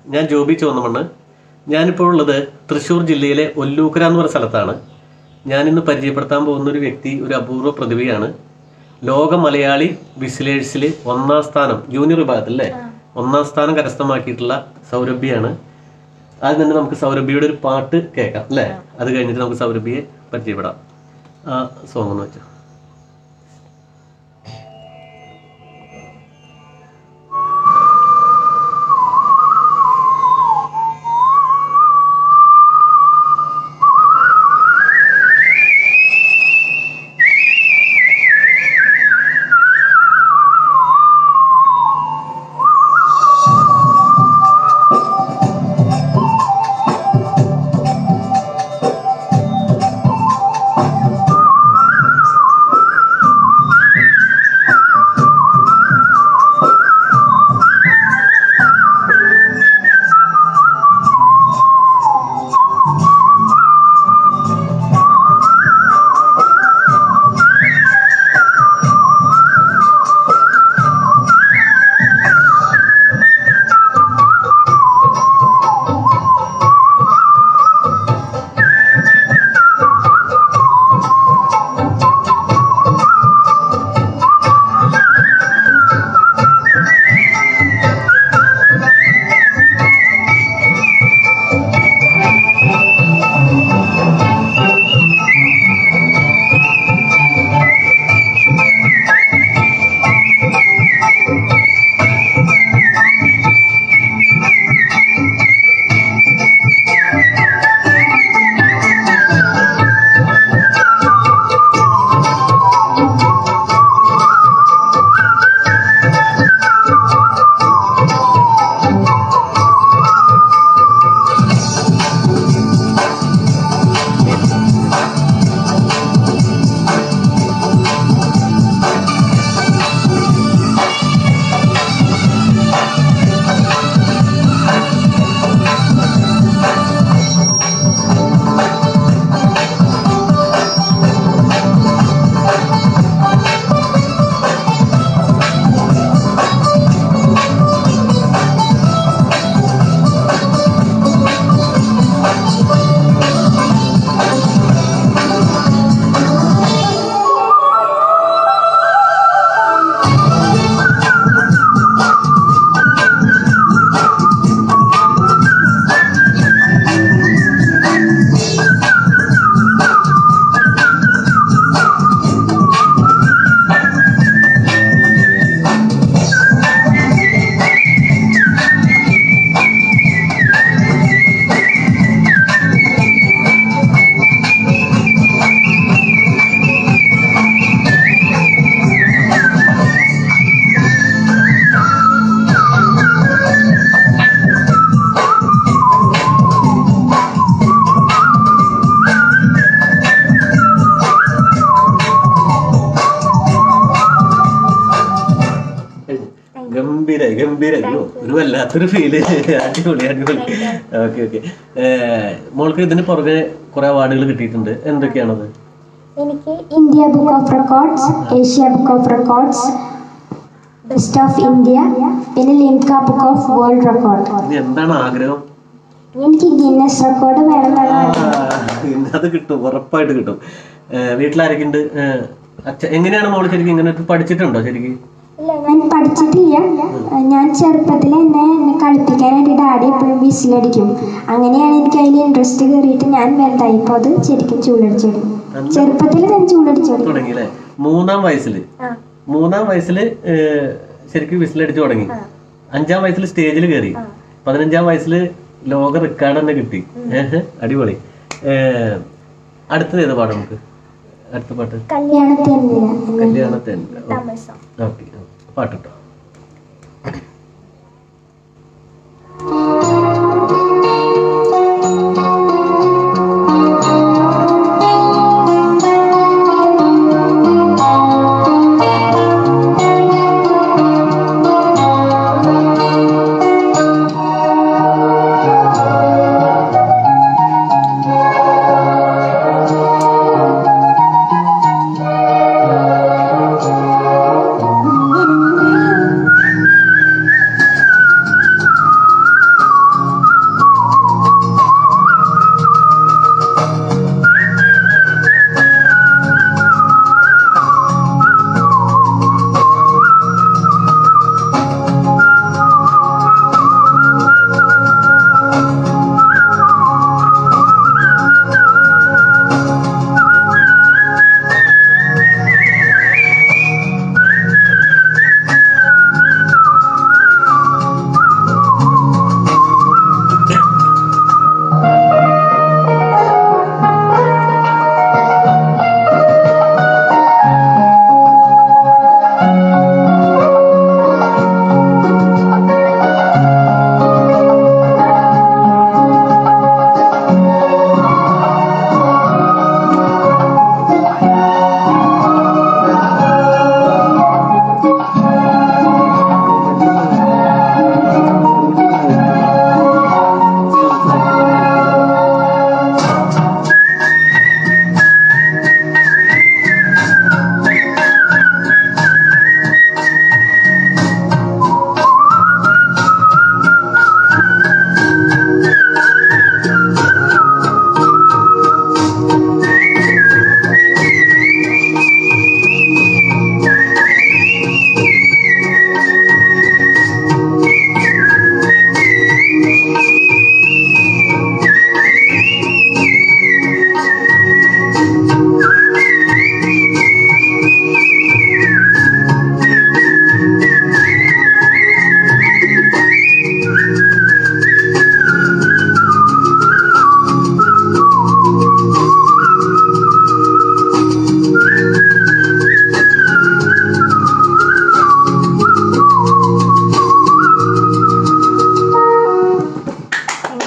ഞാൻ ജോബി ചോന്നമണ്ണ് ഞാനിപ്പോൾ ഉള്ളത് തൃശ്ശൂർ ജില്ലയിലെ ഒല്ലൂക്കര എന്ന് പറയുന്ന സ്ഥലത്താണ് ഞാനിന്ന് പരിചയപ്പെടുത്താൻ പോകുന്ന ഒരു വ്യക്തി ഒരു അപൂർവ പ്രതിഭയാണ് ലോക മലയാളി വിസിലേഴ്സിൽ ഒന്നാം സ്ഥാനം ജൂനിയർ വിഭാഗത്തിൽ അല്ലേ ഒന്നാം സ്ഥാനം കരസ്ഥമാക്കിയിട്ടുള്ള സൗരഭ്യാണ് ആദ്യം തന്നെ നമുക്ക് സൗരഭ്യയുടെ ഒരു പാട്ട് കേൾക്കാം അല്ലേ അത് കഴിഞ്ഞിട്ട് നമുക്ക് സൗരഭ്യയെ പരിചയപ്പെടാം ആ സോങ് എന്ന് വെച്ചാൽ ഗംഭീര ഗംഭീര അയ്യോ ഒരു വല്ലാത്തൊരു ഫീല് അടിപൊളി അടിപൊളി ഓക്കെ ഓക്കെ മോൾക്ക് ഇതിന് പുറകെ കുറെ അവാർഡുകൾ കിട്ടിയിട്ടുണ്ട് എന്തൊക്കെയാണത് എനിക്ക് India book of records Asia book of records best of India പിന്നെ Limca book of world record ഇനി എന്താണ് ആഗ്രഹം എനിക്ക് ഗിന്നസ് റെക്കോർഡ് വേണമെന്നാണ് ആ, ഇന്ന് അത് കിട്ടും ഉറപ്പായിട്ട് കിട്ടും വീട്ടിലാരൊക്കെ ഉണ്ട് അച്ഛ എങ്ങനെയാണ് മോള് ശരിക്കും ഇങ്ങനെ പഠിച്ചിട്ടുണ്ടോ ശരിക്കും ഇല്ല ഞാൻ പഠിച്ചിട്ടില്ല ഞാൻ ചെറുപ്പത്തിൽ എന്നെ എന്നെ കളിപ്പിക്കാനായിട്ട് ഡാഡി എപ്പോഴും വിസിലടിക്കും അങ്ങനെയാണ് എനിക്ക് അതിൽ ഇൻട്രസ്റ്റ് കയറിയിട്ട് ഞാൻ വലുതായപ്പോൾ അത് ശരിക്കും ചൂടടിച്ചിടും ചെറുപ്പത്തിൽ ഞാൻ ചൂടടിച്ചിടും തുടങ്ങി അല്ലേ മൂന്നാം വയസ്സിൽ മൂന്നാം വയസ്സിൽ ശരിക്കും വിസിലടിച്ചു തുടങ്ങി അഞ്ചാം വയസ്സിൽ സ്റ്റേജിൽ കയറി പതിനഞ്ചാം വയസ്സിൽ ലോക റെക്കോർഡ് തന്നെ കിട്ടി ഏഹ്, അടിപൊളി ഏഹ്, അടുത്തത് ഏത് പാടാം നമുക്ക് അടുത്ത പാട്ട് കല്യാണത്തിന് കല്യാണത്തിന് ഓക്കെ പാട്ട് കേട്ടോ ും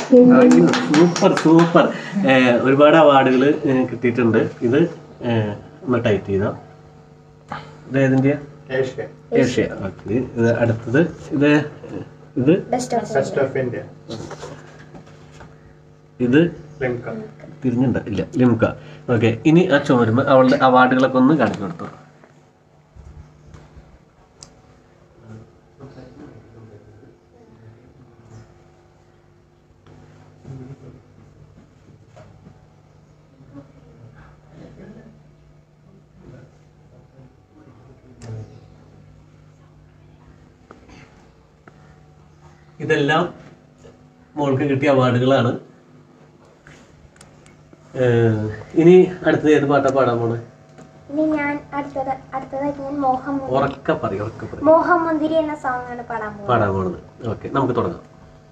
സൂപ്പർ സൂപ്പർ ഒരുപാട് അവാർഡുകൾ കിട്ടിയിട്ടുണ്ട് ഇത് ഏഹ്, ഒന്ന് ടൈറ്റ് ചെയ്താ ഇത് ഏതിൻ്റെ ഏഷ്യ ഏഷ്യ ഓക്കെ ഇത് അടുത്തത് ഇത് ഇത് best of best of India ഇത് ലിംക തിരിഞ്ഞുണ്ട് ഇല്ല ലിംക ഓക്കെ ഇനി ആ ചോരുമ്പ് അവളുടെ അവാർഡുകളൊക്കെ ഒന്ന് കാണിച്ചു കൊടുത്തു ഇതെല്ലാം മോൾക്ക് കിട്ടിയ അവാർഡുകളാണ് ഏഹ്, ഇനി അടുത്തത് ഏത് പാട്ടാ പാടാൻ പോണേ ഇനി ഞാൻ അടുത്തത് അടുത്തതായിട്ട് ഞാൻ മോഹം മുന്തിരി- ഉറക്ക പറയും ഉറക്ക പറയും മോഹം മുന്തിരി എന്ന സോങ് ആണ് പാടാൻ പോകുന്നത് പാടാൻ പോണത് ഓക്കെ നമുക്ക് തുടങ്ങാം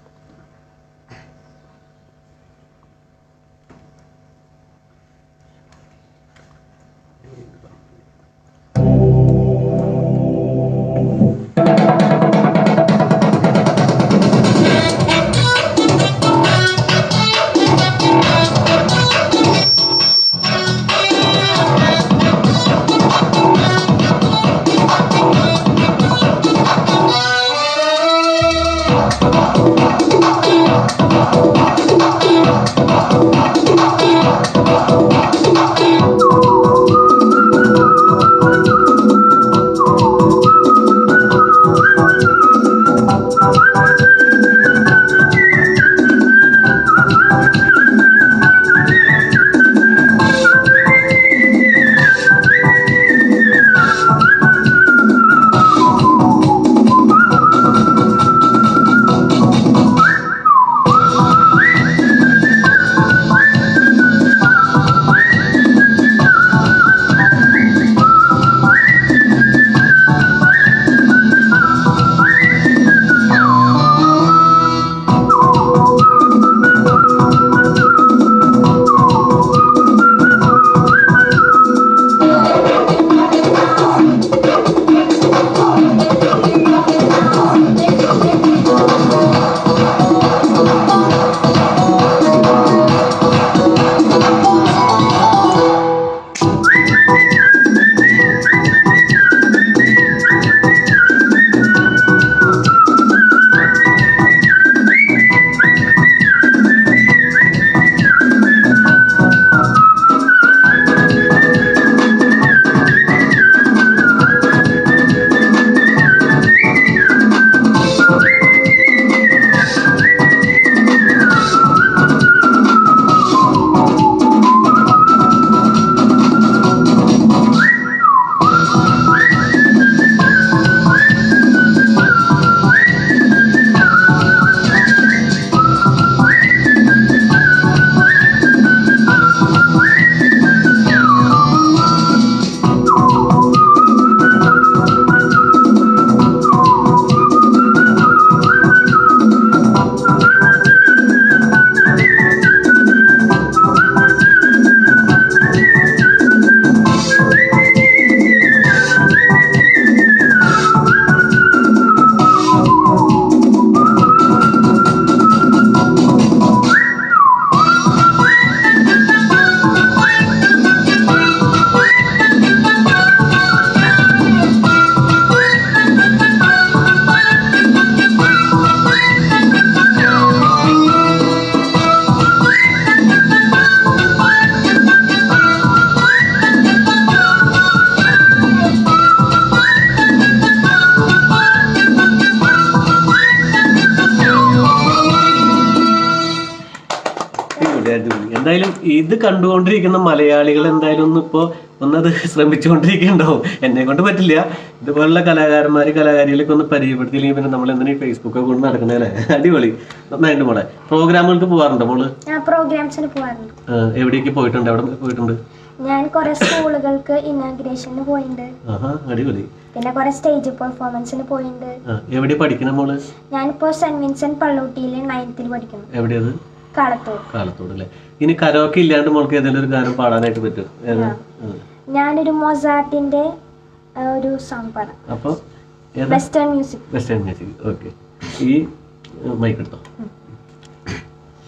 അടിപൊളി അടിപൊളി എന്തായാലും ഇത് കണ്ടുകൊണ്ടിരിക്കുന്ന മലയാളികൾ എന്തായാലും ഒന്ന് ഇപ്പോ ഒന്നത് ശ്രമിച്ചുകൊണ്ടിരിക്കുന്നുണ്ടാവും എന്നെ കൊണ്ട് പറ്റില്ല ഇതുപോലുള്ള കലാകാരന്മാര് കലാകാരികളൊക്കെ ഒന്ന് പരിചയപ്പെടുത്തിയില്ലെങ്കിൽ പിന്നെ നമ്മൾ എന്തിനാ ഫേസ്ബുക്ക് കൊണ്ട് നടക്കുന്നതല്ലേ അടിപൊളി നന്നായിട്ട് മോളെ പ്രോഗ്രാമുകൾക്ക് പോകാറുണ്ടോ മോള് ഞാൻ പ്രോഗ്രാംസിന് പോകാറുണ്ട് ആ, എവിടേക്ക് പോയിട്ടുണ്ട് എവിടെ പോയിട്ടുണ്ട് ഞാൻ കുറെ സ്കൂളുകൾക്ക് ഇനാഗ്രേഷന് പോയിട്ടുണ്ട് ആഹാ അടിപൊളി പിന്നെ കുറെ സ്റ്റേജ് പെർഫോമൻസിന് പോയിട്ടുണ്ട് ആ എവിടെ പഠിക്കണ മോള് ഞാനിപ്പോ സെന്റ് വിൻസെന്റ് പള്ളൂട്ടിയിൽ നയൻത്തിൽ പഠിക്കുന്നു എവിടെയത് കളത്തൂർ കാലത്തോട് അല്ലേ ഇനി കരോക്കെ ഇല്ലാണ്ട് മോൾക്ക് ഏതെങ്കിലും ഒരു ഗാനം പാടാനായിട്ട് പറ്റും ഏത്? ആ. ആ. ഞാനൊരു മൊസാട്ടിന്റെ ആ, ഒരു സോങ് പാടാം അപ്പൊ ഏതാ western music western music okay ഈ മൈക്ക് എടുത്തോ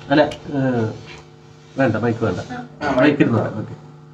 അല്ല ഏ, വേണ്ട മൈക്ക് വേണ്ട മൈക്ക് ഇരുന്നോട്ടെ ഓക്കെ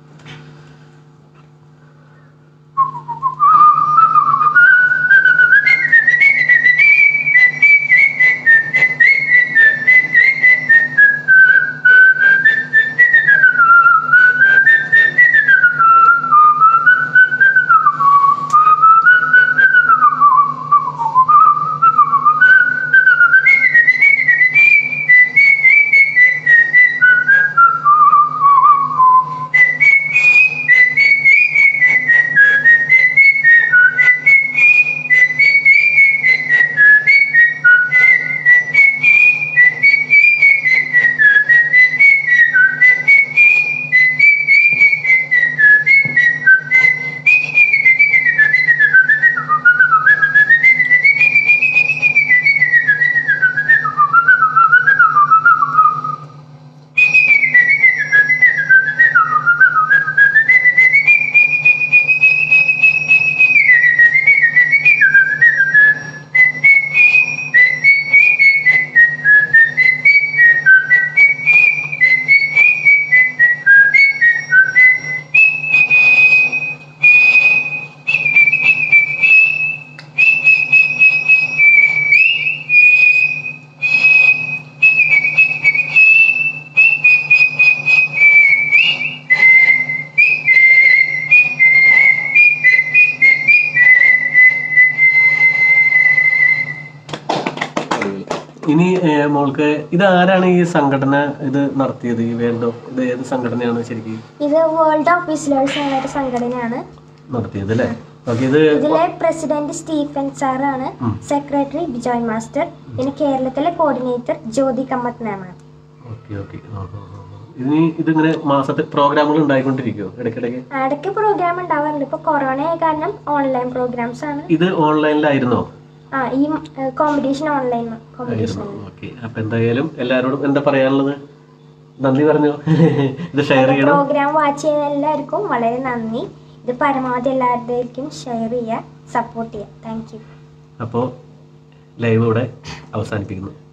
ഇനി ഏ, മോൾക്ക് ഇത് ആരാണ് ഈ സംഘടന ഇത് നടത്തിയത് ഈ വേൾഡ് ഓഫ് ഇത് ഏത് സംഘടനയാണ് ശരിക്കും ഇത് വേൾഡ് ഓഫ് വിസിലേഴ്സ് എന്ന ഒരു സംഘടനയാണ് നടത്തിയത് അല്ലേ ഓക്കെ ഇത് ഇതിലെ പ്രസിഡന്റ് സ്റ്റീഫൻ സാറാണ് സെക്രട്ടറി ബിജോയ് മാസ്റ്റർ പിന്നെ കേരളത്തിലെ കോർഡിനേറ്റർ ജ്യോതി കമ്മത്ത് മാമാണ് ഓക്കെ ഓക്കെ ഇനി ഇതിങ്ങനെ മാസത്തെ പ്രോഗ്രാമുകൾ ഉണ്ടായിക്കൊണ്ടിരിക്കുമോ ഇടയ്ക്കിടയ്ക്ക് ഇടയ്ക്ക് പ്രോഗ്രാം ഉണ്ടാവാറുണ്ട് ഇപ്പൊ കൊറോണ ആയ കാരണം ഓൺലൈൻ പ്രോഗ്രാംസ് ആണ് ഇത് ഓൺലൈനിലായിരുന്നോ ആ ഈ കോമ്പറ്റീഷൻ ഓൺലൈൻ കോമ്പറ്റീഷൻ ആയിരുന്നു ഓക്കെ അപ്പൊ എന്തായാലും എല്ലാവരോടും എന്താ പറയാനുള്ളത് നന്ദി പറഞ്ഞു ഇത് ഷെയർ ചെയ്യണം പ്രോഗ്രാം വാച്ച് ചെയ്യുന്ന എല്ലാവർക്കും വളരെ നന്ദി ഇത് പരമാവധി എല്ലാവരുടേക്കും ഷെയർ ചെയ്യുക സപ്പോർട്ട് ചെയ്യുക താങ്ക് യു അപ്പോൾ ലൈവ് ഇവിടെ അവസാനിപ്പിക്കുന്നു